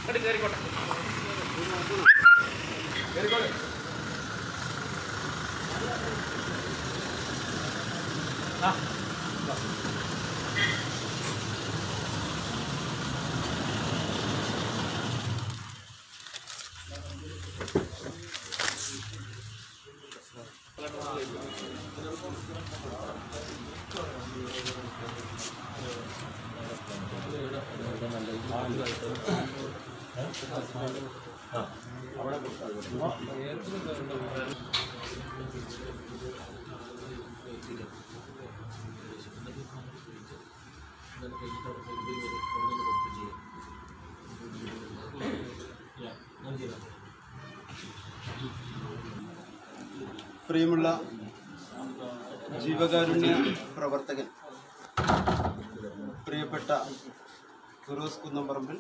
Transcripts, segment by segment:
പ്രിയമുള്ള ജീവകാരുണ്യ പ്രവർത്തകൻ പ്രിയപ്പെട്ട ഫിറോസ് കുന്നംപറമ്പിൽ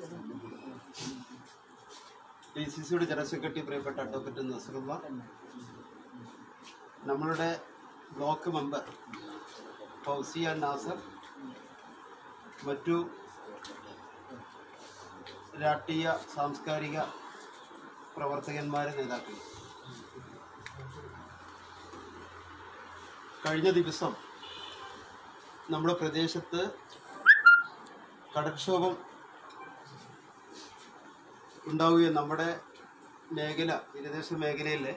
ഡി സി സിയുടെ ജനറൽ സെക്രട്ടറി പ്രിയപ്പെട്ട അഡ്വക്കേറ്റ് നസറുള്ള നമ്മളുടെ ബ്ലോക്ക് മെമ്പർ ഫൗസിയ നാസർ മറ്റു രാഷ്ട്രീയ സാംസ്കാരിക പ്രവർത്തകന്മാരെ നേതാക്കൾ കഴിഞ്ഞ ദിവസം നമ്മുടെ പ്രദേശത്ത് കടൽക്ഷോഭം ഉണ്ടാവുകയും നമ്മുടെ മേഖല തീരദേശ മേഖലയിലെ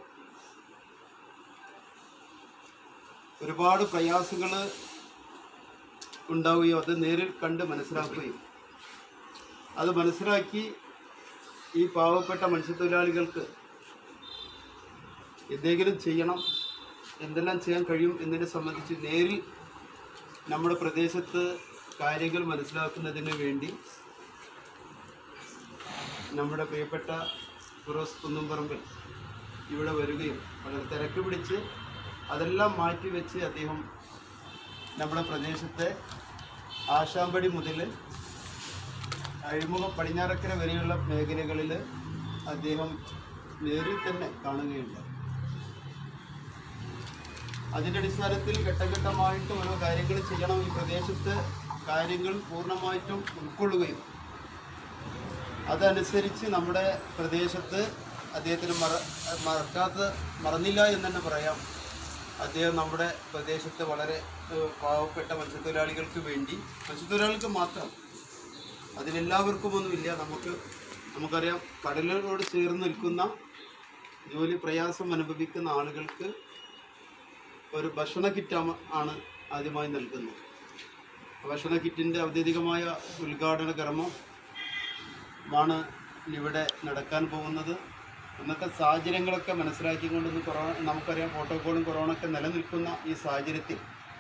ഒരുപാട് പ്രയാസങ്ങൾ ഉണ്ടാവുകയും അത് നേരിൽ കണ്ട് മനസ്സിലാക്കുകയും അത് മനസ്സിലാക്കി ഈ പാവപ്പെട്ട മത്സ്യത്തൊഴിലാളികൾക്ക് എന്തെങ്കിലും ചെയ്യണം എന്തെല്ലാം ചെയ്യാൻ കഴിയും എന്നതിനെ സംബന്ധിച്ച് നേരിൽ നമ്മുടെ പ്രദേശത്ത് കാര്യങ്ങൾ മനസ്സിലാക്കുന്നതിന് വേണ്ടി നമ്മുടെ പ്രിയപ്പെട്ട ഫിറോസ് കുന്നുംപറമ്പിൽ ഇവിടെ വരികയും വളരെ തിരക്ക് പിടിച്ച് അതെല്ലാം മാറ്റിവെച്ച് അദ്ദേഹം നമ്മുടെ പ്രദേശത്തെ ആശാമ്പടി മുതൽ അഴിമുഖം പടിഞ്ഞാറക്കര വരെയുള്ള മേഖലകളിൽ അദ്ദേഹം നേരിൽ തന്നെ കാണുകയുണ്ടായി അതിൻ്റെ അടിസ്ഥാനത്തിൽ ഘട്ടഘട്ടമായിട്ട് ഓരോ കാര്യങ്ങൾ ചെയ്യണം ഈ പ്രദേശത്ത് കാര്യങ്ങൾ പൂർണ്ണമായിട്ടും ഉൾക്കൊള്ളുകയും അതനുസരിച്ച് നമ്മുടെ പ്രദേശത്ത് അദ്ദേഹത്തിന് മറ മറക്കാത്ത മറന്നില്ല എന്ന് തന്നെ പറയാം അദ്ദേഹം നമ്മുടെ പ്രദേശത്ത് വളരെ ഏഹ്, പാവപ്പെട്ട മത്സ്യത്തൊഴിലാളികൾക്ക് വേണ്ടി മത്സ്യത്തൊഴിലാളികൾക്ക് മാത്രം അതിലെല്ലാവർക്കുമൊന്നുമില്ല നമുക്ക് നമുക്കറിയാം കടലിനോട് ചേർന്ന് നിൽക്കുന്ന ജോലി പ്രയാസം അനുഭവിക്കുന്ന ആളുകൾക്ക് ഒരു ഭക്ഷണ കിറ്റ് ആമ- ആണ് ആദ്യമായി നൽകുന്നത് ഭക്ഷണ കിറ്റിൻ്റെ ഔദ്യോഗികമായ ഉദ്ഘാടന കർമ്മം ആണ് ഇവിടെ നടക്കാൻ പോകുന്നത് ഇന്നത്തെ സാഹചര്യങ്ങളൊക്കെ മനസ്സിലാക്കിക്കൊണ്ട് ഇന്ന് കൊറോണ നമുക്കറിയാം പ്രോട്ടോക്കോളും കൊറോണ ഒക്കെ നിലനിൽക്കുന്ന ഈ സാഹചര്യത്തിൽ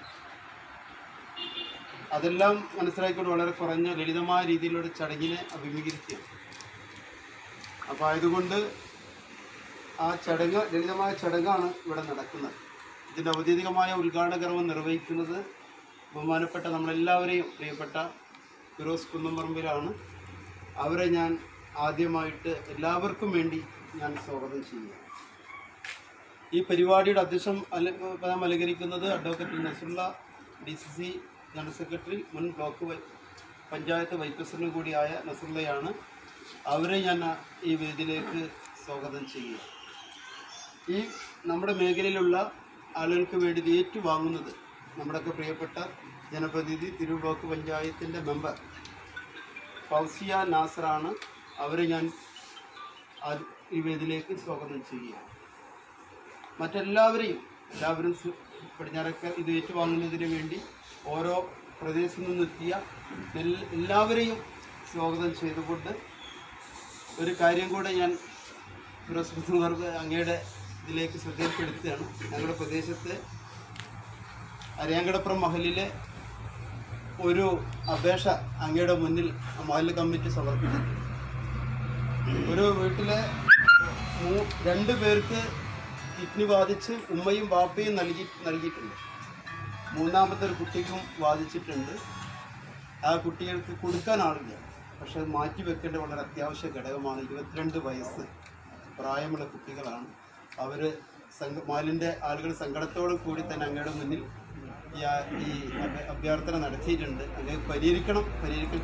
അതെല്ലാം മനസ്സിലാക്കിക്കൊണ്ട് വളരെ കുറഞ്ഞ ലളിതമായ രീതിയിലുള്ള ചടങ്ങിനെ അഭിമുഖീകരിക്കുക അപ്പോൾ ആയതുകൊണ്ട് ആ ചടങ്ങ് ലളിതമായ ചടങ്ങാണ് ഇവിടെ നടക്കുന്നത് ഇതിൻ്റെ ഔദ്യോഗികമായ ഉദ്ഘാടന കർമ്മം നിർവഹിക്കുന്നത് ബഹുമാനപ്പെട്ട നമ്മളെല്ലാവരെയും പ്രിയപ്പെട്ട ഫിറോസ് കുന്നംപറമ്പിലാണ് അവരെ ഞാൻ ആദ്യമായിട്ട് എല്ലാവർക്കും വേണ്ടി ഞാൻ സ്വാഗതം ചെയ്യുക ഈ പരിപാടിയുടെ അധ്യക്ഷം അല- പദം അലങ്കരിക്കുന്നത് advocate Nasulla D C C general secretary മുൻ ബ്ലോക്ക് വൈ- പഞ്ചായത്ത് വൈസ് പ്രസിഡന്റ് കൂടിയായ നസുള്ളയാണ് അവരെ ഞാൻ ഈ വേദിയിലേക്ക് സ്വാഗതം ചെയ്യുക ഈ നമ്മുടെ മേഖലയിലുള്ള ആളുകൾക്ക് വേണ്ടി ഇത് ഏറ്റുവാങ്ങുന്നത് നമ്മുടെയൊക്കെ പ്രിയപ്പെട്ട ജനപ്രതിനിധി തിരൂർ ബ്ലോക്ക് പഞ്ചായത്തിൻ്റെ മെമ്പർ ഫൗസിയ നാസറാണ് അവരെ ഞാൻ ആദ്യ- ഈ വേദിയിലേക്ക് സ്വാഗതം ചെയ്യുകയാണ് മറ്റെല്ലാവരെയും എല്ലാവരും സു- പടിഞ്ഞാറൊക്കെ ഇത് ഏറ്റുവാങ്ങുന്നതിന് വേണ്ടി ഓരോ പ്രദേശത്തു നിന്നെത്തിയ എൽ- എല്ലാവരെയും സ്വാഗതം ചെയ്തുകൊണ്ട് ഒരു കാര്യം കൂടെ ഞാൻ ഫിറോസ് കുസുമാർക്ക് അങ്ങയുടെ ഇതിലേക്ക് ശ്രദ്ധയിൽപ്പെടുത്തുകയാണ് ഞങ്ങളുടെ പ്രദേശത്ത് അരയാങ്കടപ്പുറം മഹലിലെ ഒരു അപേക്ഷ അങ്ങയുടെ മുന്നിൽ മഹൽ കമ്മിറ്റി സമർപ്പിച്ചിട്ടുണ്ട് ഒരു വീട്ടിലെ മൂ- രണ്ട് പേർക്ക് കിഡ്നി ബാധിച്ച് ഉമ്മയും ബാപ്പയും നൽകി നൽകിയിട്ടുണ്ട് മൂന്നാമത്തെ ഒരു കുട്ടിക്കും ബാധിച്ചിട്ടുണ്ട് ആ കുട്ടികൾക്ക് കൊടുക്കാൻ ആളില്ല പക്ഷെ അത് മാറ്റി വെക്കേണ്ട വളരെ അത്യാവശ്യ ഘടകമാണ് ഇരുപത്തിരണ്ട് വയസ്സ് പ്രായമുള്ള കുട്ടികളാണ് അവർ സംഘ മാലിൻ്റെ ആളുകൾ സങ്കടത്തോടു കൂടി തന്നെ അങ്ങയുടെ മുന്നിൽ ഈ ആ- ഈ അഭ്യ- അഭ്യർത്ഥന നടത്തിയിട്ടുണ്ട് അങ്ങനെ പരിഹരിക്കണം പരിഹരിക്കാൻ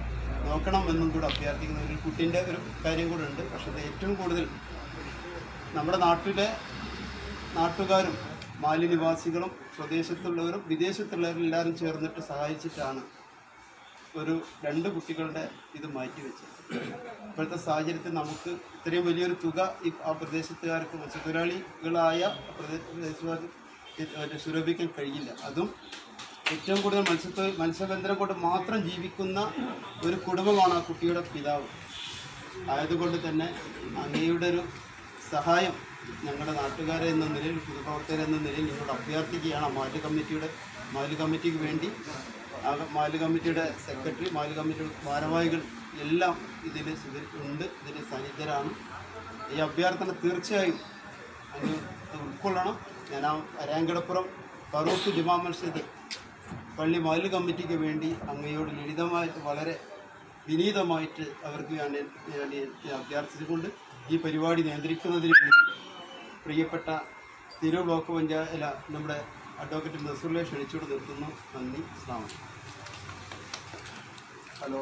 നോക്കണം എന്നും കൂടെ അഭ്യർത്ഥിക്കുന്ന ഒരു കുട്ടീൻ്റെ ഒരു കാര്യം കൂടെ ഉണ്ട് പക്ഷേ അത് ഏറ്റവും കൂടുതൽ നമ്മുടെ നാട്ടിലെ നാട്ടുകാരും മാലിന്യവാസികളും സ്വദേശത്തുള്ളവരും വിദേശത്തുള്ളവരും എല്ലാവരും ചേർന്നിട്ട് സഹായിച്ചിട്ടാണ് ഒരു രണ്ട് കുട്ടികളുടെ ഇത് മാറ്റിവെച്ചത് ഇപ്പോഴത്തെ സാഹചര്യത്തിൽ നമുക്ക് ഇത്രയും വലിയൊരു തുക ഈ ആ പ്രദേശത്തുകാർക്ക് മത്സ്യത്തൊഴിലാളികളായ പ്രദേശവാസി സുരഭിക്കാൻ കഴിയില്ല അതും ഏറ്റവും കൂടുതൽ മത്സ്യത്തൊഴിൽ മത്സ്യബന്ധനം കൊണ്ട് മാത്രം ജീവിക്കുന്ന ഒരു കുടുംബമാണ് ആ കുട്ടിയുടെ പിതാവ് ആയതുകൊണ്ട് തന്നെ അങ്ങയുടെ ഒരു സഹായം ഞങ്ങളുടെ നാട്ടുകാരെ എന്ന നിലയിൽ പൊതുപ്രവർത്തകർ എന്ന നിലയിൽ നിങ്ങളോട് അഭ്യർത്ഥിക്കുകയാണ് ആ മാലി കമ്മിറ്റിയുടെ മാലി കമ്മിറ്റിക്ക് വേണ്ടി ആ മാലി കമ്മിറ്റിയുടെ സെക്രട്ടറി മാലി കമ്മിറ്റിയുടെ ഭാരവാഹികൾ എല്ലാം ഇതിൽ സുധി- ഉണ്ട് ഇതിൽ സന്നിധരാണ് ഈ അഭ്യർത്ഥന തീർച്ചയായും അങ്ങ് ഉൾക്കൊള്ളണം ഞാൻ ആ അരാങ്കടപ്പുറം ഫറൂഖ് ജുമാ മസ്ജിദ് പള്ളി മാലി കമ്മിറ്റിക്ക് വേണ്ടി അങ്ങയോട് ലളിതമായിട്ട് വളരെ വിനീതമായിട്ട് അവർക്ക് വേണ്ടി വേണ്ടി അഭ്യർത്ഥിച്ചുകൊണ്ട് ഈ പരിപാടി നിയന്ത്രിക്കുന്നതിന് വേണ്ടി പ്രിയപ്പെട്ട തിരു ബ്ലോക്ക് പഞ്ചായത്ത് അല്ല നമ്മുടെ അഡ്വക്കേറ്റ് നസറുല്ലെ ക്ഷണിച്ചുകൊണ്ട് നിർത്തുന്നു നന്ദി സ്ലാമം ഹലോ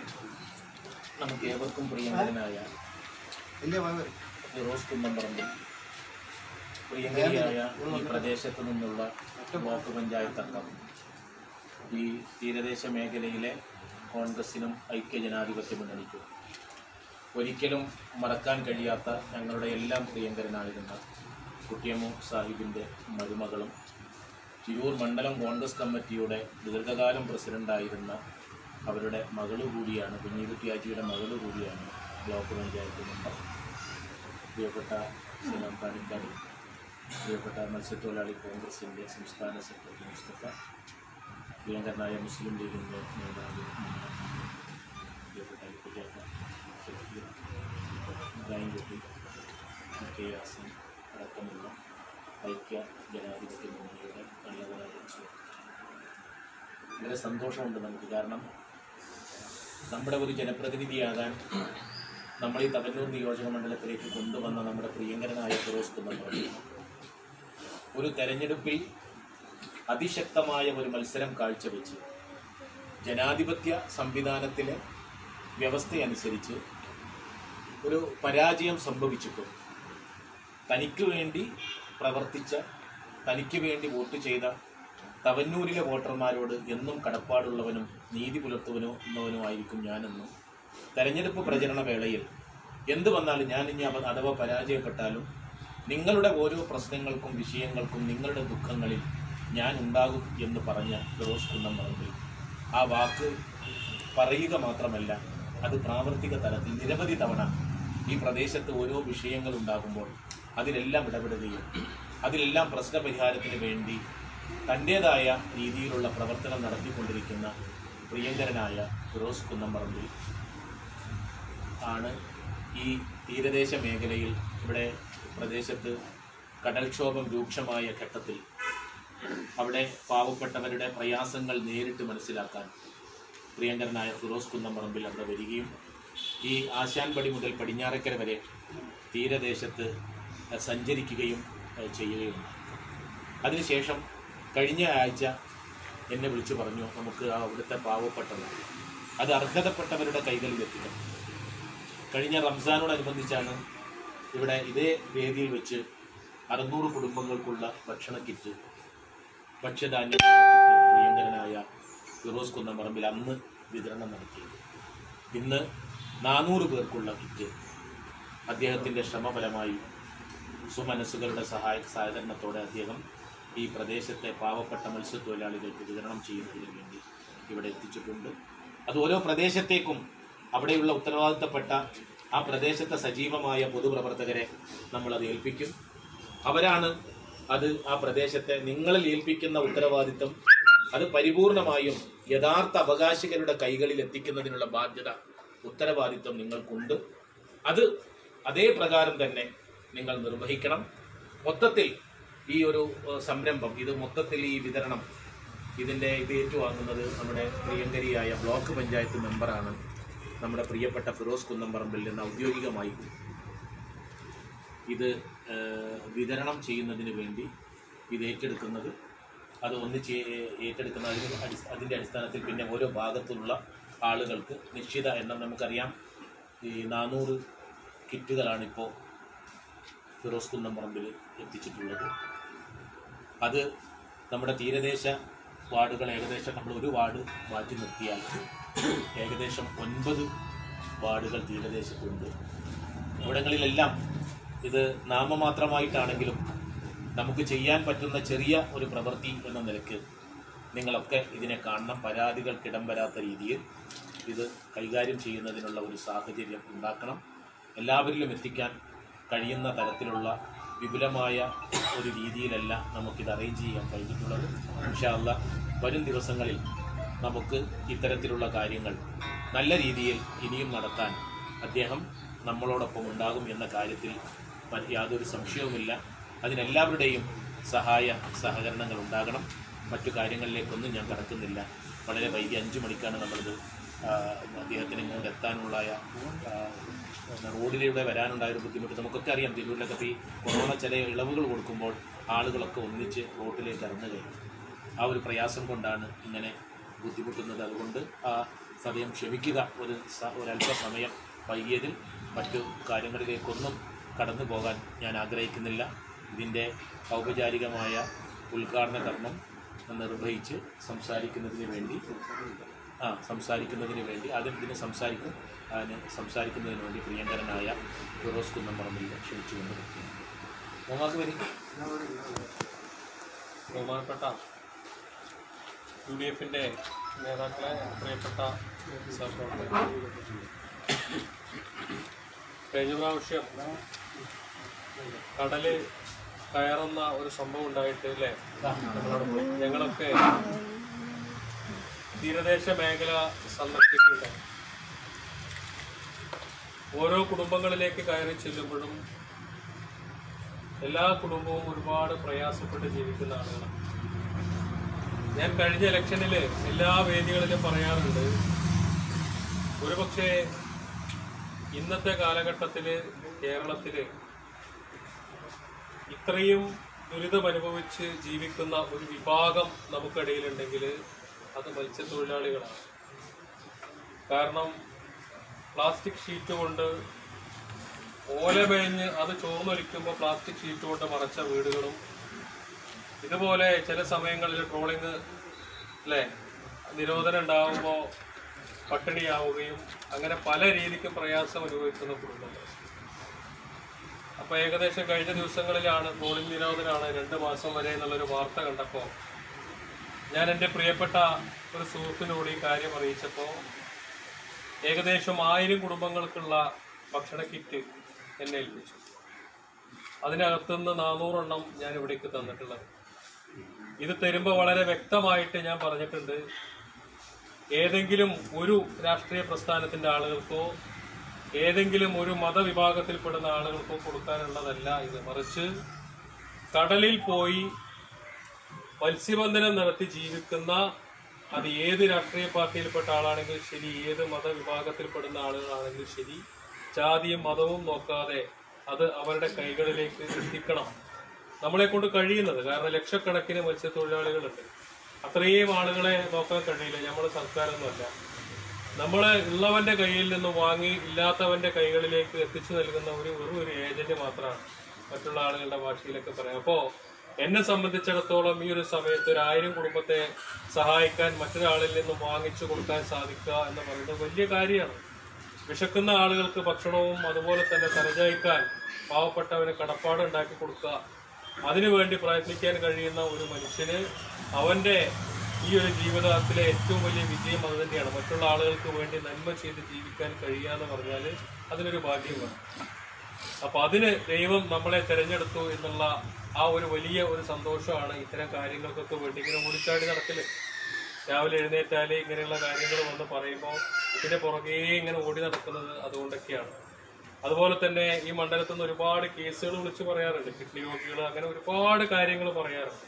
നമുക്ക് ഏവർക്കും പ്രിയങ്കരനായ എൻ്റെ മകൻ ഫിറോസ് കുന്നംപറമ്പിൽ പ്രിയങ്കരിയായ ഈ പ്രദേശത്തു നിന്നുള്ള ബ്ലോക്ക് പഞ്ചായത്ത് അംഗം ഈ തീരദേശ മേഖലയിലെ കോൺഗ്രസിനും ഐക്യജനാധിപത്യ മുന്നണിക്കും ഒരിക്കലും മറക്കാൻ കഴിയാത്ത ഞങ്ങളുടെ എല്ലാം പ്രിയങ്കരനായിരുന്ന കുട്ടിയമ്മു സാഹിബിൻ്റെ മരുമകളും തിരൂർ മണ്ഡലം കോൺഗ്രസ് കമ്മിറ്റിയുടെ ദീർഘകാലം പ്രസിഡൻ്റായിരുന്ന അവരുടെ മകള് കൂടിയാണ് കുഞ്ഞീകുട്ടിയാച്ചിയുടെ മകള് കൂടിയാണ് ബ്ലോക്ക് പഞ്ചായത്ത് മെമ്പർ പ്രിയപ്പെട്ട സലാം പാണിക്കാട് പ്രിയപ്പെട്ട മത്സ്യത്തൊഴിലാളി കോൺഗ്രസിൻ്റെ സംസ്ഥാന സെക്രട്ടറി മുസ്തഫ പ്രിയങ്കരനായ മുസ്ലിം ലീഗിൻ്റെ നേതാവ് പ്രിയപ്പെട്ട ഇപ്പുജാക്ക സെക്രട്ടറി ഇബ്രാഹിം കുട്ടി കെ യാസിൻ അടക്കമുള്ള ഐക്യ ജനാധിപത്യ മുന്നണിയുടെ നല്ലവരായ വളരെ സന്തോഷമുണ്ട് നമുക്ക് കാരണം നമ്മുടെ ഒരു ജനപ്രതിനിധിയാകാൻ നമ്മൾ ഈ തവന്നൂർ നിയോജക മണ്ഡലത്തിലേക്ക് കൊണ്ടുവന്ന നമ്മുടെ പ്രിയങ്കരനായ ഫിറോസ് കുന്നപ്പള്ളി ഒരു തെരഞ്ഞെടുപ്പിൽ അതിശക്തമായ ഒരു മത്സരം കാഴ്ചവെച്ച് ജനാധിപത്യ സംവിധാനത്തിലെ വ്യവസ്ഥയനുസരിച്ച് ഒരു പരാജയം സംഭവിച്ചിട്ടും തനിക്ക് വേണ്ടി പ്രവർത്തിച്ച തനിക്ക് വേണ്ടി വോട്ട് ചെയ്ത തവന്നൂരിലെ വോട്ടർമാരോട് എന്നും കടപ്പാടുള്ളവനും നീതി പുലർത്തുവനുമായിരിക്കും ഞാനെന്നും തെരഞ്ഞെടുപ്പ് പ്രചരണ വേളയിൽ എന്ത് വന്നാലും ഞാൻ ഇനി അവ അഥവാ പരാജയപ്പെട്ടാലും നിങ്ങളുടെ ഓരോ പ്രശ്നങ്ങൾക്കും വിഷയങ്ങൾക്കും നിങ്ങളുടെ ദുഃഖങ്ങളിൽ ഞാൻ ഉണ്ടാകും എന്ന് പറഞ്ഞ ഫിറോസ് കുന്നംപറമ്പിൽ ആ വാക്ക് പറയുക മാത്രമല്ല അത് പ്രാവർത്തിക തലത്തിൽ നിരവധി തവണ ഈ പ്രദേശത്ത് ഓരോ വിഷയങ്ങൾ ഉണ്ടാകുമ്പോൾ അതിലെല്ലാം ഇടപെടുകയും അതിലെല്ലാം പ്രശ്നപരിഹാരത്തിന് വേണ്ടി തൻ്റേതായ രീതിയിലുള്ള പ്രവർത്തനം നടത്തിക്കൊണ്ടിരിക്കുന്ന പ്രിയങ്കരനായ ഫിറോസ് കുന്നംപറമ്പിൽ ആണ് ഈ തീരദേശ മേഖലയിൽ ഇവിടെ പ്രദേശത്ത് കടൽക്ഷോഭം രൂക്ഷമായ ഘട്ടത്തിൽ അവിടെ പാവപ്പെട്ടവരുടെ പ്രയാസങ്ങൾ നേരിട്ട് മനസ്സിലാക്കാൻ പ്രിയങ്കരനായ ഫിറോസ് കുന്നംപറമ്പിൽ അവിടെ വരികയും ഈ ആശാൻപടി മുതൽ പടിഞ്ഞാറക്കര വരെ തീരദേശത്ത് അഹ് സഞ്ചരിക്കുകയും അഹ് ചെയ്യുകയുണ്ടായി അതിനുശേഷം കഴിഞ്ഞ ആഴ്ച എന്നെ വിളിച്ചു പറഞ്ഞു നമുക്ക് ആ അവിടുത്തെ പാവപ്പെട്ടവർ അത് അർഹതപ്പെട്ടവരുടെ കൈകളിൽ എത്തിക്കണം കഴിഞ്ഞ റംസാനോടനുബന്ധിച്ചാണ് ഇവിടെ ഇതേ വേദിയിൽ വെച്ച് അറുന്നൂറ് കുടുംബങ്ങൾക്കുള്ള ഭക്ഷണ കിറ്റ് ഭക്ഷ്യധാന്യ പ്രിയങ്കരനായ ഫിറോസ് കുന്നംപറമ്പിൽ അന്ന് വിതരണം നടത്തിയത് ഇന്ന് നാനൂറ് പേർക്കുള്ള കിറ്റ് അദ്ദേഹത്തിൻ്റെ ശ്രമഫലമായി സുമനസ്സുകളുടെ സഹായ സഹകരണത്തോടെ അദ്ദേഹം ഈ പ്രദേശത്തെ പാവപ്പെട്ട മത്സ്യത്തൊഴിലാളികൾക്ക് വിതരണം ചെയ്യുന്നതിന് വേണ്ടി ഇവിടെ എത്തിച്ചിട്ടുണ്ട് അത് ഓരോ പ്രദേശത്തേക്കും അവിടെയുള്ള ഉത്തരവാദിത്തപ്പെട്ട ആ പ്രദേശത്തെ സജീവമായ പൊതുപ്രവർത്തകരെ നമ്മൾ അത് ഏൽപ്പിക്കും അവരാണ് അത് ആ പ്രദേശത്തെ നിങ്ങളിൽ ഏൽപ്പിക്കുന്ന ഉത്തരവാദിത്തം അത് പരിപൂർണമായും യഥാർത്ഥ അവകാശികളുടെ കൈകളിൽ എത്തിക്കുന്നതിനുള്ള ബാധ്യത ഉത്തരവാദിത്വം നിങ്ങൾക്കുണ്ട് അത് അതേ പ്രകാരം തന്നെ നിങ്ങൾ നിർവഹിക്കണം മൊത്തത്തിൽ ഈ ഒരു ഏഹ്, സംരംഭം ഇത് മൊത്തത്തിൽ ഈ വിതരണം ഇതിൻ്റെ ഇത് ഏറ്റുവാങ്ങുന്നത് നമ്മുടെ പ്രിയങ്കരിയായ ബ്ലോക്ക് പഞ്ചായത്ത് മെമ്പറാണ് നമ്മുടെ പ്രിയപ്പെട്ട ഫിറോസ് കുന്നംപറമ്പിൽ നിന്ന് ഔദ്യോഗികമായി ഇത് ഏഹ്, വിതരണം ചെയ്യുന്നതിന് വേണ്ടി ഇത് ഏറ്റെടുക്കുന്നത് അത് ഒന്നിച്ച് ഏറ്റെടുക്കുന്ന അതിന് അടി അതിൻ്റെ അടിസ്ഥാനത്തിൽ പിന്നെ ഓരോ ഭാഗത്തുള്ള ആളുകൾക്ക് നിശ്ചിത എണ്ണം നമുക്കറിയാം ഈ നാനൂറ് കിറ്റുകളാണ് ഇപ്പോൾ ഫിറോസ് കുന്നംപറമ്പിൽ എത്തിച്ചിട്ടുള്ളത് അത് നമ്മുടെ തീരദേശ വാർഡുകൾ ഏകദേശം നമ്മൾ ഒരു വാർഡ് മാറ്റി നിർത്തിയാൽ ഏകദേശം ഒൻപത് വാർഡുകൾ തീരദേശത്തുണ്ട് ഇവിടങ്ങളിലെല്ലാം ഇത് നാമമാത്രമായിട്ടാണെങ്കിലും നമുക്ക് ചെയ്യാൻ പറ്റുന്ന ചെറിയ ഒരു പ്രവൃത്തി എന്ന നിലയ്ക്ക് നിങ്ങളൊക്കെ ഇതിനെ കാണണം പരാതികൾക്കിടം വരാത്ത രീതിയിൽ ഇത് കൈകാര്യം ചെയ്യുന്നതിനുള്ള ഒരു സാഹചര്യം ഉണ്ടാക്കണം എല്ലാവരിലും എത്തിക്കാൻ കഴിയുന്ന തരത്തിലുള്ള വിപുലമായ ഒരു രീതിയിലല്ല നമുക്കിത് അറേഞ്ച് ചെയ്യാൻ കഴിഞ്ഞിട്ടുള്ളത് ഇൻഷാല്ല വരും ദിവസങ്ങളിൽ നമുക്ക് ഇത്തരത്തിലുള്ള കാര്യങ്ങൾ നല്ല രീതിയിൽ ഇനിയും നടത്താൻ അദ്ദേഹം നമ്മളോടൊപ്പം ഉണ്ടാകും എന്ന കാര്യത്തിൽ മറ്റ് യാതൊരു സംശയവുമില്ല അതിനെല്ലാവരുടെയും സഹായ സഹകരണങ്ങൾ ഉണ്ടാകണം മറ്റു കാര്യങ്ങളിലേക്കൊന്നും ഞാൻ കടക്കുന്നില്ല വളരെ വൈകി അഞ്ചു മണിക്കാണ് നമ്മളിത് ആ, അദ്ദേഹത്തിന് ഇങ്ങോട്ട് എത്താനുള്ള ആ, പിന്നെ റോഡിലൂടെ വരാനുണ്ടായ ഒരു ബുദ്ധിമുട്ട് നമുക്കൊക്കെ അറിയാം തിരൂരിലൊക്കെ ഇപ്പോൾ ഈ കൊറോണ ചില ഇളവുകൾ കൊടുക്കുമ്പോൾ ആളുകളൊക്കെ ഒന്നിച്ച് റോട്ടിലേക്ക് ഇറങ്ങു കഴിഞ്ഞു ആ ഒരു പ്രയാസം കൊണ്ടാണ് ഇങ്ങനെ ബുദ്ധിമുട്ടുന്നത് അതുകൊണ്ട് ആ സദയം ക്ഷമിക്കുക ഒരു സ- ഒരല്പസമയം വൈകിയതിൽ മറ്റു കാര്യങ്ങളിലേക്കൊന്നും കടന്നു പോകാൻ ഞാൻ ആഗ്രഹിക്കുന്നില്ല ഇതിൻ്റെ ഔപചാരികമായ ഉദ്ഘാടന കർമ്മം നിർവഹിച്ച് സംസാരിക്കുന്നതിന് വേണ്ടി ആ സംസാരിക്കുന്നതിന് വേണ്ടി ആദ്യം ഇതിന് സംസാരിക്കും അതിന് സംസാരിക്കുന്നതിന് വേണ്ടി പ്രിയങ്കരനായ ഫിറോസ് കുന്നംപറമ്പിൽ ക്ഷണിച്ചുകൊണ്ട് മോമാക്ക് വരി ബഹുമാനപ്പെട്ട യു ഡി എഫിൻ്റെ നേതാക്കളെ പ്രിയപ്പെട്ട സഹപ്രവർത്തകർ കഴിഞ്ഞ പ്രാവശ്യം കടല് കയറുന്ന ഒരു സംഭവം ഉണ്ടായിട്ട് അല്ലേ ഞങ്ങളൊക്കെ തീരദേശ മേഖല സന്ദർശിക്കുകയുണ്ടായി ഓരോ കുടുംബങ്ങളിലേക്ക് കയറി ചെല്ലുമ്പോഴും എല്ലാ കുടുംബവും ഒരുപാട് പ്രയാസപ്പെട്ട് ജീവിക്കുന്ന ആളുകളാണ് ഞാൻ കഴിഞ്ഞ ഇലക്ഷനിൽ എല്ലാ വേദികളിലും പറയാറുണ്ട് ഒരുപക്ഷെ ഇന്നത്തെ കാലഘട്ടത്തിൽ കേരളത്തിൽ ഇത്രയും ദുരിതമനുഭവിച്ച് ജീവിക്കുന്ന ഒരു വിഭാഗം നമുക്കിടയിലുണ്ടെങ്കിൽ അത് മത്സ്യത്തൊഴിലാളികളാണ് കാരണം പ്ലാസ്റ്റിക് ഷീറ്റ് കൊണ്ട് ഓല മേഞ്ഞ് അത് ചോർന്നൊലിക്കുമ്പോൾ പ്ലാസ്റ്റിക് ഷീറ്റ് കൊണ്ട് മറച്ച വീടുകളും ഇതുപോലെ ചില സമയങ്ങളിൽ ട്രോളിങ് അല്ലേ നിരോധനം ഉണ്ടാകുമ്പോൾ പട്ടിണിയാവുകയും അങ്ങനെ പല രീതിക്കും പ്രയാസം അനുഭവിക്കുന്ന കുടുംബങ്ങൾ അപ്പോൾ ഏകദേശം കഴിഞ്ഞ ദിവസങ്ങളിലാണ് ട്രോളിംഗ് നിരോധനമാണ് രണ്ട് മാസം വരെ എന്നുള്ളൊരു വാർത്ത കണ്ടപ്പോൾ ഞാൻ എൻ്റെ പ്രിയപ്പെട്ട ഒരു സുഹൃത്തിനോട് ഈ കാര്യം അറിയിച്ചപ്പോൾ ഏകദേശം ആയിരം കുടുംബങ്ങൾക്കുള്ള ഭക്ഷണ കിറ്റ് എന്നെ ഏൽപ്പിച്ചു അതിനകത്തുനിന്ന് നാനൂറെണ്ണം ഞാൻ ഇവിടേക്ക് തന്നിട്ടുള്ളത് ഇത് തരുമ്പോൾ വളരെ വ്യക്തമായിട്ട് ഞാൻ പറഞ്ഞിട്ടുണ്ട് ഏതെങ്കിലും ഒരു രാഷ്ട്രീയ പ്രസ്ഥാനത്തിന്റെ ആളുകൾക്കോ ഏതെങ്കിലും ഒരു മതവിഭാഗത്തിൽപ്പെടുന്ന ആളുകൾക്കോ കൊടുക്കാനുള്ളതല്ല ഇത് മറിച്ച് കടലിൽ പോയി മത്സ്യബന്ധനം നടത്തി ജീവിക്കുന്ന അത് ഏത് രാഷ്ട്രീയ പാർട്ടിയിൽപ്പെട്ട ആളാണെങ്കിലും ശരി ഏത് മതവിഭാഗത്തിൽപ്പെടുന്ന ആളുകളാണെങ്കിലും ശരി ജാതിയും മതവും നോക്കാതെ അത് അവരുടെ കൈകളിലേക്ക് എത്തിക്കണം നമ്മളെ കൊണ്ട് കഴിയുന്നത് കാരണം ലക്ഷക്കണക്കിന് മത്സ്യത്തൊഴിലാളികളുണ്ട് അത്രയും ആളുകളെ നോക്കാൻ കഴിയില്ല നമ്മുടെ സർക്കാരൊന്നുമല്ല നമ്മളെ ഉള്ളവന്റെ കയ്യിൽ നിന്ന് വാങ്ങി ഇല്ലാത്തവന്റെ കൈകളിലേക്ക് എത്തിച്ചു നൽകുന്ന ഒരു വെറും ഒരു ഏജന്റ് മാത്രമാണ് മറ്റുള്ള ആളുകളുടെ ഭാഷയിലൊക്കെ പറയാം അപ്പോ എന്നെ സംബന്ധിച്ചിടത്തോളം ഈ ഒരു സമയത്ത് ഒരു ആയിരം കുടുംബത്തെ സഹായിക്കാൻ മറ്റൊരാളിൽ നിന്നും വാങ്ങിച്ചു കൊടുക്കാൻ സാധിക്കുക എന്ന് പറയുന്നത് വലിയ കാര്യമാണ് വിശക്കുന്ന ആളുകൾക്ക് ഭക്ഷണവും അതുപോലെ തന്നെ തലചായ്ക്കാൻ പാവപ്പെട്ടവന് കടപ്പാട് ഉണ്ടാക്കി കൊടുക്കുക അതിനുവേണ്ടി പ്രയത്നിക്കാൻ കഴിയുന്ന ഒരു മനുഷ്യന് അവന്റെ ഈ ഒരു ജീവിതത്തിലെ ഏറ്റവും വലിയ വിജയം അത് തന്നെയാണ് മറ്റുള്ള ആളുകൾക്ക് വേണ്ടി നന്മ ചെയ്ത് ജീവിക്കാൻ കഴിയുക എന്ന് പറഞ്ഞാൽ അതിനൊരു ഭാഗ്യമാണ് അപ്പൊ അതിന് ദൈവം നമ്മളെ തിരഞ്ഞെടുത്തു എന്നുള്ള ആ ഒരു വലിയ ഒരു സന്തോഷമാണ് ഇത്തരം കാര്യങ്ങൾക്കൊക്കെ വേണ്ടി ഇങ്ങനെ ഓടിച്ചാടി നടക്കല് രാവിലെ എഴുന്നേറ്റാല് ഇങ്ങനെയുള്ള കാര്യങ്ങൾ വന്ന് പറയുമ്പോൾ ഇതിന്റെ പുറകെ ഇങ്ങനെ ഓടി നടക്കുന്നത് അതുകൊണ്ടൊക്കെയാണ് അതുപോലെ തന്നെ ഈ മണ്ഡലത്തിൽ നിന്ന് ഒരുപാട് കേസുകൾ വിളിച്ചു പറയാറുണ്ട് കിഡ്നി രോഗികൾ അങ്ങനെ ഒരുപാട് കാര്യങ്ങൾ പറയാറുണ്ട്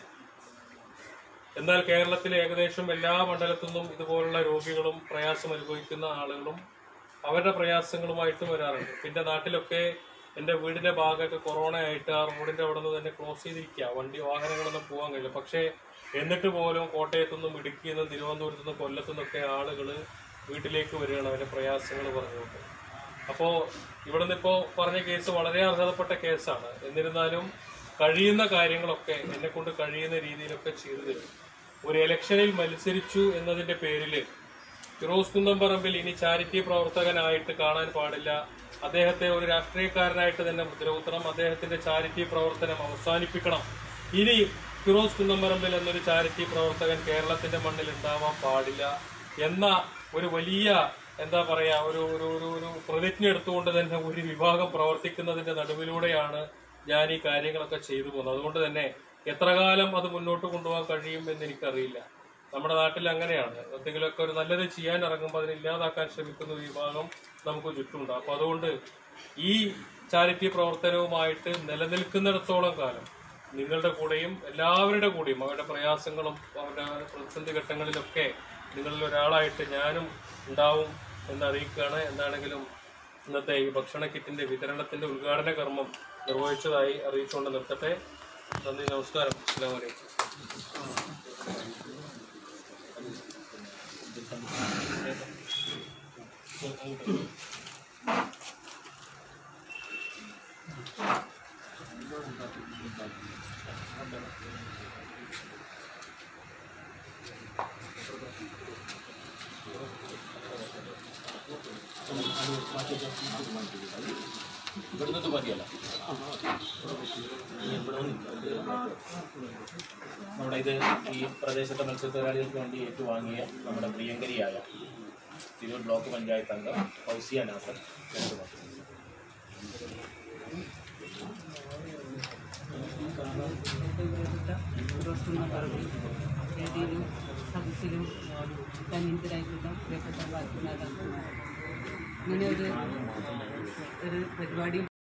എന്നാൽ കേരളത്തിലെ ഏകദേശം എല്ലാ മണ്ഡലത്തിൽ നിന്നും ഇതുപോലുള്ള രോഗികളും പ്രയാസം അനുഭവിക്കുന്ന ആളുകളും അവരുടെ പ്രയാസങ്ങളുമായിട്ടും വരാറുണ്ട് പിന്നെ നാട്ടിലൊക്കെ എൻ്റെ വീടിന്റെ ഭാഗമൊക്കെ കൊറോണ ആയിട്ട് ആ റോഡിന്റെ അവിടെ നിന്ന് തന്നെ ക്ലോസ് ചെയ്തിരിക്കുക വണ്ടി വാഹനങ്ങളൊന്നും പോകാൻ കഴിയില്ല പക്ഷേ എന്നിട്ട് പോലും കോട്ടയത്തു നിന്നും ഇടുക്കിയിൽ നിന്നും തിരുവനന്തപുരത്തു നിന്നും കൊല്ലത്തു നിന്നൊക്കെ ആളുകൾ വീട്ടിലേക്ക് വരികയാണ് അവരുടെ പ്രയാസങ്ങൾ പറഞ്ഞുകൊണ്ട് അപ്പോൾ ഇവിടുന്ന് ഇപ്പോൾ പറഞ്ഞ കേസ് വളരെ അർഹതപ്പെട്ട കേസാണ് എന്നിരുന്നാലും കഴിയുന്ന കാര്യങ്ങളൊക്കെ എന്നെ കൊണ്ട് കഴിയുന്ന രീതിയിലൊക്കെ ചെയ്തു തരും ഒരു ഇലക്ഷനിൽ മത്സരിച്ചു എന്നതിന്റെ പേരിൽ ഫിറോസ് കുന്നംപറമ്പിൽ ഇനി ചാരിറ്റി പ്രവർത്തകനായിട്ട് കാണാൻ പാടില്ല അദ്ദേഹത്തെ ഒരു രാഷ്ട്രീയക്കാരനായിട്ട് തന്നെ മുദ്രകുത്തണം അദ്ദേഹത്തിന്റെ ചാരിറ്റി പ്രവർത്തനം അവസാനിപ്പിക്കണം ഇനി ഫിറോസ് കുന്നംപറമ്പിൽ എന്നൊരു ചാരിറ്റി പ്രവർത്തകൻ കേരളത്തിന്റെ മണ്ണിൽ ഉണ്ടാവാൻ പാടില്ല എന്ന ഒരു വലിയ എന്താ പറയാ ഒരു ഒരു ഒരു ഒരു പ്രതിജ്ഞ എടുത്തുകൊണ്ട് തന്നെ ഒരു വിഭാഗം പ്രവർത്തിക്കുന്നതിന്റെ നടുവിലൂടെയാണ് ഞാൻ ഈ കാര്യങ്ങളൊക്കെ ചെയ്തു പോകുന്നത് അതുകൊണ്ട് തന്നെ എത്ര കാലം അത് മുന്നോട്ട് കൊണ്ടുപോകാൻ കഴിയും എന്ന് എനിക്കറിയില്ല നമ്മുടെ നാട്ടിൽ അങ്ങനെയാണ് എന്തെങ്കിലുമൊക്കെ ഒരു നല്ലത് ചെയ്യാൻ ഇറങ്ങുമ്പോൾ അതിനെ ഇല്ലാതാക്കാൻ ശ്രമിക്കുന്ന ഒരു വിഭാഗം നമുക്ക് ചുറ്റുമുണ്ട് അപ്പൊ അതുകൊണ്ട് ഈ ചാരിറ്റി പ്രവർത്തനവുമായിട്ട് നിലനിൽക്കുന്നിടത്തോളം കാലം നിങ്ങളുടെ കൂടെയും എല്ലാവരുടെ കൂടെയും അവരുടെ പ്രയാസങ്ങളും അവരുടെ പ്രതിസന്ധി ഘട്ടങ്ങളിലൊക്കെ നിങ്ങളിൽ ഒരാളായിട്ട് ഞാനും ഉണ്ടാവും എന്ന് അറിയിക്കുകയാണ് എന്താണെങ്കിലും ഇന്നത്തെ ഈ ഭക്ഷണ കിറ്റിന്റെ വിതരണത്തിന്റെ ഉദ്ഘാടന കർമ്മം നിർവഹിച്ചതായി അറിയിച്ചുകൊണ്ട് നിർത്തട്ടെ നന്ദി നമസ്കാരം അസ്സാം വലൈക്കും ഇവിടുന്ന് മതിയല്ല നമ്മുടെ ഇത് ഈ പ്രദേശത്തെ മത്സ്യത്തൊഴിലാളികൾക്ക് വേണ്ടി ഏറ്റുവാങ്ങിയ നമ്മുടെ പ്രിയങ്കരിയായ തിരൂർ ബ്ലോക്ക് പഞ്ചായത്ത് അംഗം ഫൗസിയ നാസർ രണ്ടുമതി വേദിയിലും സദസ്സിലും ധന്യന്തരായിട്ടുള്ള പ്രിയപ്പെട്ട ബാക്കി നേതാക്കന്മാർ ഇങ്ങനെ ഒരു ഒരു പരിപാടി